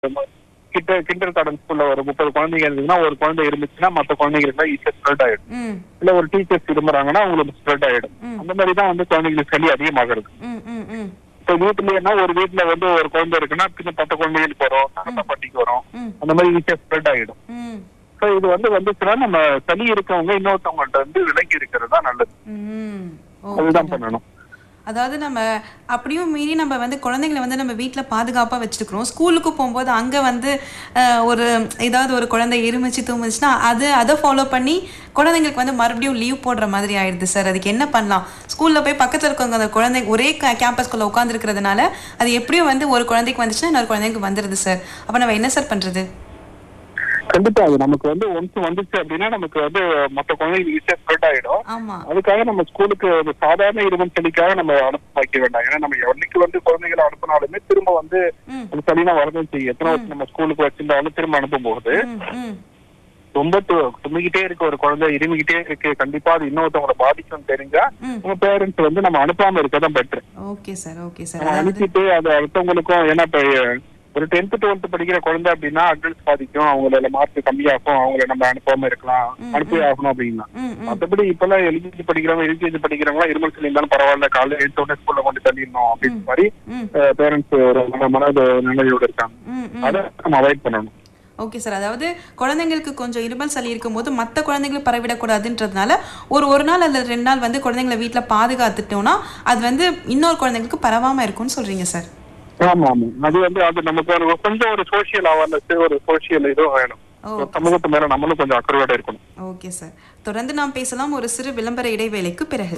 கிட்ட kinder garden ஸ்கூல்ல ஒரு முப்பது குழந்தைங்க இருந்ததுன்னா ஒரு குழந்தை இருந்துச்சுன்னா மத்த குழந்தைங்களுக்கு ஈஸியா ஸ்ப்ரெட் ஆயிடும் ம் இல்ல ஒரு டீச்சர்ஸ் இருமுறாங்கன்னா அவங்களுக்கு ஸ்ப்ரெட் ஆயிடும் ம். அந்த மாதிரி தான் வந்து குழந்தைங்களுக்கு சளி அதிகமாகிறது ம் ம் ம் இப்போ வீட்டுலன்னா ஒரு வீட்டுல வந்து ஒரு குழந்தை இருக்குன்னா பின்ன பத்து குழந்தைகளுக்கு வரும் தாத்தா பாட்டிக்கு வரும் ம் அந்த மாதிரி ஈஸியா ஸ்ப்ரெட் ஆயிடும் ம் ஸோ இது வந்து வந்துச்சுன்னா நம்ம சளி இருக்கவங்க இன்னொருத்தவங்கள்ட்ட வந்து விலகி இருக்கிறது தான் நல்லது ம் அதுதான் ஓகே பண்ணணும் அதாவது நம்ம அப்படியும் மீறி நம்ம வந்து குழந்தைங்களை வந்து நம்ம வீட்டில் பாதுகாப்பாக வச்சுருக்கிறோம் ஸ்கூலுக்கு போகும்போது அங்கே வந்து அஹ், ஒரு ஏதாவது ஒரு குழந்தை இருமிச்சு தூமிச்சுன்னா அது அதை ஃபாலோ பண்ணி குழந்தைங்களுக்கு வந்து மறுபடியும் லீவ் போடுற மாதிரி ஆயிடுது சார் அதுக்கு என்ன பண்ணலாம் ஸ்கூலில் போய் பக்கத்தில் இருக்கவங்க அந்த குழந்தை ஒரே கேம்பஸ்குள்ளே உட்காந்துருக்கிறதுனால அது எப்படியும் வந்து ஒரு குழந்தைக்கு வந்துச்சுன்னா இன்னொரு குழந்தைக்கு வந்துடுது சார் அப்போ நம்ம என்ன சார் பண்ணுறது கண்டிப்பா அது நமக்கு வந்து ஒன்ஸ் வந்துச்சு அப்படின்னா நமக்கு வந்து மத்த குழந்தைங்களுக்கு ஈஸியா ஸ்ப்ரெட் ஆயிடும் ஆமாம் அதுக்காக நம்ம ஸ்கூலுக்கு ஒரு சாதாரண இருமல் சளிக்காக நம்ம அனுப்ப வைக்க வேண்டாம் ஏன்னா நம்ம என்னைக்கு வந்து குழந்தைகளை அனுப்பினாலுமே திரும்ப வந்து ம் அந்த சளினா வரதான் செய்யும் எத்தனை வருஷம் நம்ம ஸ்கூலுக்கு வச்சிருந்தாலும் திரும்ப அனுப்பும் போது ம் ம் ரொம்ப து- தும்மிக்கிட்டே இருக்க ஒரு குழந்தை இருமிக்கிட்டே இருக்கு கண்டிப்பா அது இன்னொருத்தவங்களை பாதிக்கும் தெரிஞ்சா ம் உங்க பேரண்ட்ஸ் வந்து நம்ம அனுப்பாம இருக்கதான் better okay sir okay sir நம்ம அதாவது அனுப்பிட்டு அது அடுத்தவங்களுக்கும் ஏன்னா இப்ப ஒரு டென்த் டுவெல்த் படிக்கிற குழந்தை அப்படின்னா அட்ரஸ் பாதிக்கும் அவங்கள மார்க் கம்மியாகும் அவங்கள நம்ம அனுப்பாம இருக்கலாம் ம், அனுப்பி ஆகணும் அப்படின்னா ம் ம் மத்தபடி இப்பெல்லாம் எல்கேஜி படிக்கிறவங்க எல்கேஜி படிக்கிறவங்க இருமல் சொல்லி இருந்தாலும் பரவாயில்ல காலையில எடுத்த உடனே ஸ்கூல்ல கொண்டு தள்ளிடணும் அப்படின்னு மாதிரி ம் பேரண்ட்ஸ் ஒரு மன மனது நிலையோட இருக்காங்க ம் ம் அதை நம்ம அவாய்ட் பண்ணணும் ஓகே சார் அதாவது குழந்தைங்களுக்கு கொஞ்சம் இருமல் சளி இருக்கும்போது மற்ற குழந்தைங்களுக்கு பரவிடக்கூடாதுன்றதுனால ஒரு ஒரு நாள் அல்லது ரெண்டு நாள் வந்து குழந்தைங்களை வீட்டில் பாதுகாத்துட்டோம்னா அது வந்து இன்னொரு குழந்தைங்களுக்கு பரவாமல் இருக்கும்னு சொல்கிறீங்க சார் ஆமா ஆமா அது வந்து அது நமக்கு ஒரு கொஞ்சம் ஒரு சோசியல் அவேர்னஸ் ஒரு சோசியல் இதுவும் வேணும் ஓ ஒரு சமூகத்து மேல நம்மளும் கொஞ்சம் அக்கறையோட இருக்கணும் ஓகே சார் தொடர்ந்து நாம் பேசலாம் ஒரு சிறு விளம்பர இடைவேளைக்கு பிறகு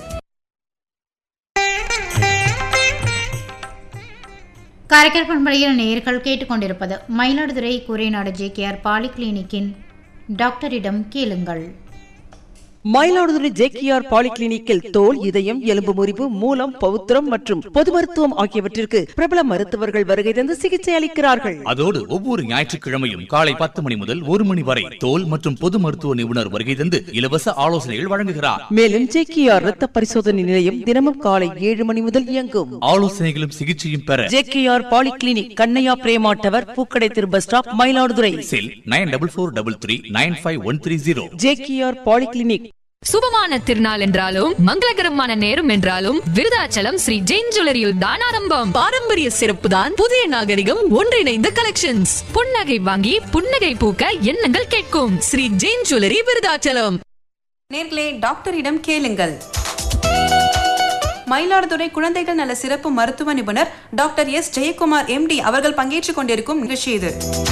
காரைக்கால் பண்பலையில் நேயர்கள் கேட்டுக்கொண்டிருப்பது மயிலாடுதுறை குறைநாடு ஜேகேஆர் பாலிகிளினிக்கின் டாக்டரிடம் கேளுங்கள் மயிலாடுதுறை ஜேகேஆர் பாலிகிளினிக்கில் தோல் இதயம் எலும்பு முறிவு மூலம் பவுத்திரம் மற்றும் பொது மருத்துவம் ஆகியவற்றிற்கு பிரபல மருத்துவர்கள் வருகை தந்து சிகிச்சை அளிக்கிறார்கள் அதோடு ஒவ்வொரு ஞாயிற்றுக்கிழமையும் காலை பத்து மணி முதல் ஒரு மணி வரை தோல் மற்றும் பொது மருத்துவ நிபுணர் வருகை தந்து இலவச ஆலோசனைகள் வழங்குகிறார் மேலும் ஜேகேஆர் ரத்த பரிசோதனை நிலையம் தினமும் காலை ஏழு மணி முதல் இயங்கும் ஆலோசனைகளும் சிகிச்சையும் பெற J K R polyclinic Kannaiya Prema tower பூக்கடை திரு bus stop Mayiladuthurai cell nine double four double three nine five one three zero J K R polyclinic சுபமான திருநாள் என்றாலும் மங்களகரமான நேரம் என்றாலும் விருதாச்சலம் ஸ்ரீ ஜெயின் ஜுவல்லரியில் தான் ஆரம்பம் பாரம்பரிய சிறப்பு தான் புதிய நாகரிகம் ஒன்றிணைந்த கலெக்ஷன்ஸ் புன்னகை வாங்கி புன்னகை பூக்க எண்ணங்கள் கேட்கும் ஸ்ரீ ஜெயின் ஜுவல்லரி விருதாச்சலம் நேர்களே டாக்டரிடம் கேளுங்கள் மயிலாடுதுறை குழந்தைகள் நல சிறப்பு மருத்துவ நிபுணர் டாக்டர் எஸ் ஜெயக்குமார் எம்டி அவர்கள் பங்கேற்றுக் கொண்டிருக்கும் நிகழ்ச்சி இது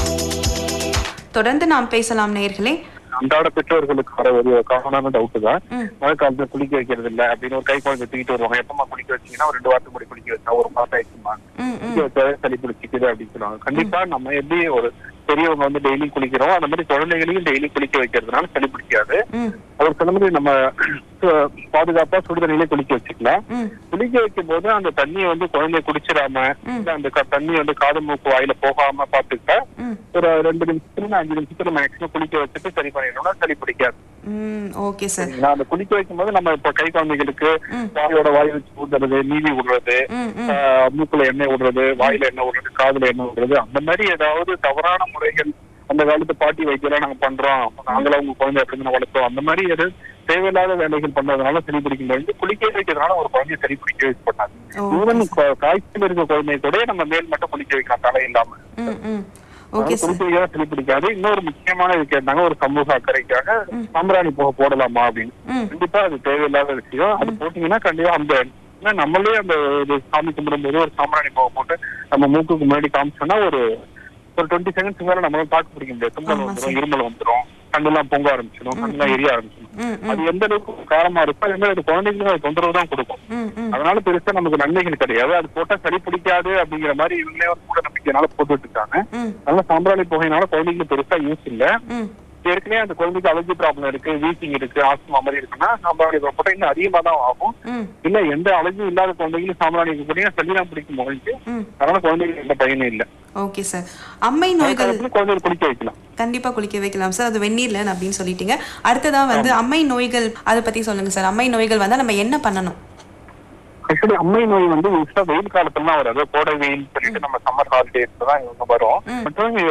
தொடர்ந்து நாம் பேசலாம் நேர்களே அன்றாட பெற்றோர்களுக்கு வர ஒரு காமனான டவுட் தான் ம். மழை காலத்துல குளிக்க வைக்கிறது இல்ல அப்படின்னு ஒரு கை குழந்தை தூக்கிட்டு வருவாங்க எப்பமா குளிக்க வச்சீங்கன்னா ஒரு ரெண்டு வாரத்துக்கு முடி குளிக்க வச்சா ஒரு மாசம் ஆயிடுச்சுமா ம் ம் குளிக்க வச்சாலே சளி பிடிச்சிக்குது அப்படின்னு சொல்லுவாங்க கண்டிப்பா நம்ம எப்படி ஒரு பெரியவங்க வந்து டெய்லி குளிக்கிறோம் அந்த மாதிரி குழந்தைகளையும் டெய்லி குளிக்க வைக்கிறதுனால சளி பிடிக்காது ம் அவர் சொன்ன மாதிரி நம்ம சு- பாதுகாப்பா சுடு தண்ணியிலே குளிக்க வச்சுக்கலாம் ம் குளிக்க வைக்கும் போது அந்த தண்ணியை வந்து குழந்தை குடிச்சிடாம இல்ல அந்த க- தண்ணி வந்து காது மூக்கு வாயில போகாம பாத்துக்கிட்டா ம் ஒரு ரெண்டு நிமிஷத்துல அஞ்சு நிமிஷத்துல மேக்ஸிமம் குளிக்க வச்சுட்டு சரி பண்ணிடணும்னா சளி பிடிக்காது ம் ஓகே சார் சரிங்களா அந்த குளிக்க வைக்கும் போது நம்ம இப்ப கை குழந்தைகளுக்கு ம். வாயோட வாய் வச்சு ஊதுறது நீவி விடுறது ம் ம் ஆஹ் மூக்குல எண்ணெய் விடுறது வாயில எண்ணெய் விடுறது காதுல எண்ணெய் விடுறது அந்த மாதிரி ஏதாவது தவறான முறைகள் அந்த காலத்து பாட்டி வைக்கலாம் நாங்க பண்றோம் நாங்களும் உங்க குழந்தை எப்படி வளர்த்தோம் அந்த மாதிரி எது தேவையில்லாத வேலைகள் பண்றதுனால சளி பிடிக்கும் பொழுது குளிக்க வைக்கிறதுனால ஒரு குழந்தைய சளி பிடிக்க வைக்க பண்ணாது ஓ, ஈவன் காய்ச்சல் இருக்க குழந்தைய கூட நம்ம மேல் மட்டும் குளிக்க வைக்கலாம் தலை இல்லாம ம் ம் ஓகே சார் குளிக்க வைக்க சளி பிடிக்காது இன்னொரு முக்கியமான இது கேட்டாங்க ஒரு சமூக அக்கறைக்காக சாம்பிராணி போக போடலாமா அப்படின்னு ம் கண்டிப்பா அது தேவையில்லாத விஷயம் அது போட்டீங்கன்னா கண்டிப்பா அந்த ஏன்னா நம்மளே அந்த ஒரு சாமி கும்பிடும்போது ஒரு சாம்பிராணி போக போட்டு நம்ம மூக்குக்கு முன்னாடி காமிச்சோம்னா ஒரு ஒரு டுவெண்ட்டி செகண்ட்ஸ் மேல நம்மளால தாக்கு பிடிக்க முடியாது தும்மல் ஆமா வந்துடும் இருமல் வந்துடும் கண்ணெல்லாம் பொங்க ஆரம்பிச்சிடும் கண்ணெல்லாம் எரிய ஆரம்பிச்சிடும் ம் ம் அது எந்த அளவுக்கு காரமா இருக்கோ அதே மாதிரி அது குழந்தைங்களுக்கு அது தொந்தரவு தான் கொடுக்கும் ம் ம் அதனால பெருசா நமக்கு நன்மைகள் கிடையாது அது போட்டா சளி பிடிக்காது அப்படிங்கிற மாதிரி இவங்களே ஒரு கூட நம்பிக்கைனால போட்டுட்டு இருக்காங்க ம் அதனால சாம்பிராணி புகையினால குழந்தைங்களுக்கு பெருசா யூஸ் இல்ல ம் ஏற்கனவே அந்த குழந்தைக்கு அலர்ஜி ப்ராப்ளம் இருக்கு வீசிங் இருக்கு ஆஸ்துமா மாதிரி இருக்குன்னா சாம்பிராணி போட்டா இன்னும் அதிகமா தான் ஆகும் ம் இல்ல எந்த அலர்ஜியும் இல்லாத குழந்தைகளும் சாம்பிராணி போட்டீங்கன்னா சளிதான் பிடிக்கும் குழந்தைக்கு ம் அதனால குழந்தைகளுக்கு எந்த பயனும் இல்ல ஓகே சார் அம்மை நோய்கள் காலத்துல குழந்தைகள் குளிக்க வைக்கலாம் கண்டிப்பா குளிக்க வைக்கலாம் சார் அது வெந்நீர்ல அப்படின்னு சொல்லிட்டீங்க அடுத்ததா வந்து அம்மை நோய்கள் அதை பத்தி சொல்லுங்க சார் அம்மை நோய்கள் வந்தா நம்ம என்ன பண்ணணும் ஆக்சுவலி அம்மை நோய் வந்து யூஸ்வலா வெயில் காலத்துல தான் வரும் அதாவது கோடை வெயில் சொல்லிட்டு நம்ம சம்மர் ஹாலிடேஸ் தான் இவங்க வரும் மற்றும்